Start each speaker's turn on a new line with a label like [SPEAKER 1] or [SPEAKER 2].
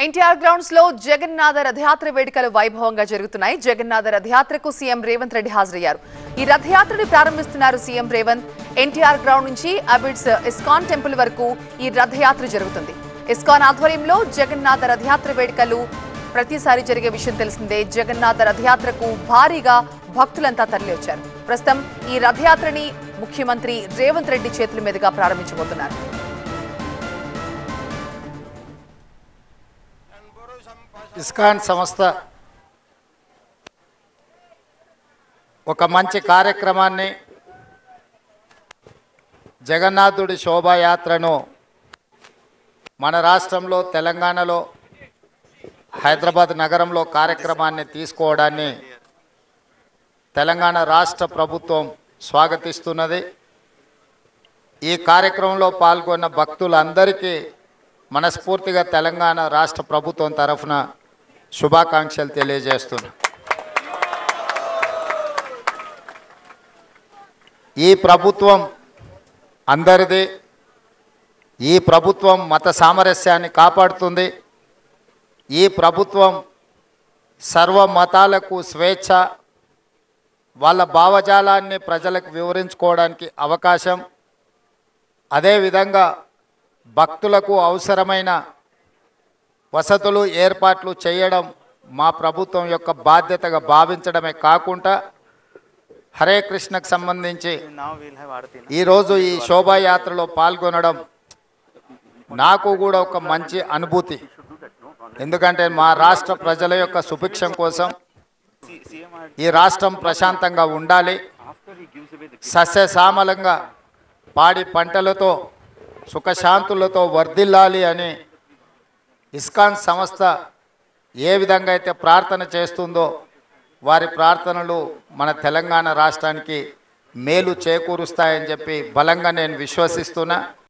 [SPEAKER 1] NTR grounds లో జగన్నాథ రథయాత్ర వేడుకలు వైభవంగా జరుగుతున్నాయి జగన్నాథ రథయాత్రకు సీఎం రేవంత్ రెడ్డి హాజరయ్యారు ఈ రథయాత్రని ప్రారంభిస్తున్నారు సీఎం రేవంత్ ఎన్టీఆర్ గ్రౌండ్ నుంచి అబిడ్స్ ఇస్కాన్ టెంపుల్ వరకు ఈ రథయాత్ర జరుగుతుంది ఇస్కాన్ ఆధ్వర్యంలో జగన్నాథ రథయాత్ర వేడుకలు ప్రతిసారి జరిగే విషయం తెలిసిందే జగన్నాథ రథయాత్రకు భారీగా భక్తులంతా తరలివచ్చారు ప్రస్తుతం ఈ రథయాత్రని ముఖ్యమంత్రి రేవంత్ రెడ్డి చేతుల మీదుగా ప్రారంభించబోతున్నారు
[SPEAKER 2] ఇస్కాన్ సంస్థ ఒక మంచి కార్యక్రమాన్ని జగన్నాథుడి శోభాయాత్రను మన రాష్ట్రంలో తెలంగాణలో హైదరాబాద్ నగరంలో కార్యక్రమాన్ని తీసుకోవడాన్ని తెలంగాణ రాష్ట్ర ప్రభుత్వం స్వాగతిస్తున్నది ఈ కార్యక్రమంలో పాల్గొన్న భక్తులందరికీ మనస్ఫూర్తిగా తెలంగాణ రాష్ట్ర ప్రభుత్వం తరఫున శుభాకాంక్షలు తెలియజేస్తున్నా ఈ ప్రభుత్వం అందరిది ఈ ప్రభుత్వం మత సామరస్యాన్ని కాపాడుతుంది ఈ ప్రభుత్వం సర్వ మతాలకు స్వేచ్ఛ వాళ్ళ భావజాలాన్ని ప్రజలకు వివరించుకోవడానికి అవకాశం అదేవిధంగా భక్తులకు అవసరమైన వసతులు ఏర్పాట్లు చేయడం మా ప్రభుత్వం యొక్క బాధ్యతగా భావించడమే కాకుండా హరే కృష్ణకు సంబంధించి
[SPEAKER 3] now we'll have Aarti.
[SPEAKER 2] ఈరోజు ఈ శోభాయాత్రలో పాల్గొనడం నాకు కూడా ఒక మంచి అనుభూతి ఎందుకంటే మా రాష్ట్ర ప్రజల యొక్క సుభిక్షం కోసం
[SPEAKER 3] C- CM had,
[SPEAKER 2] ఈ రాష్ట్రం ప్రశాంతంగా ఉండాలి
[SPEAKER 3] after he gives away the
[SPEAKER 2] సస్యశ్యామలంగా పాడి పంటలతో సుఖశాంతులతో వర్ధిల్లాలి అని ఇస్కాన్ సంస్థ ఏ విధంగా అయితే ప్రార్థన చేస్తుందో వారి ప్రార్థనలు మన తెలంగాణ రాష్ట్రానికి మేలు చేకూరుస్తాయని చెప్పి బలంగా నేను విశ్వసిస్తున్నా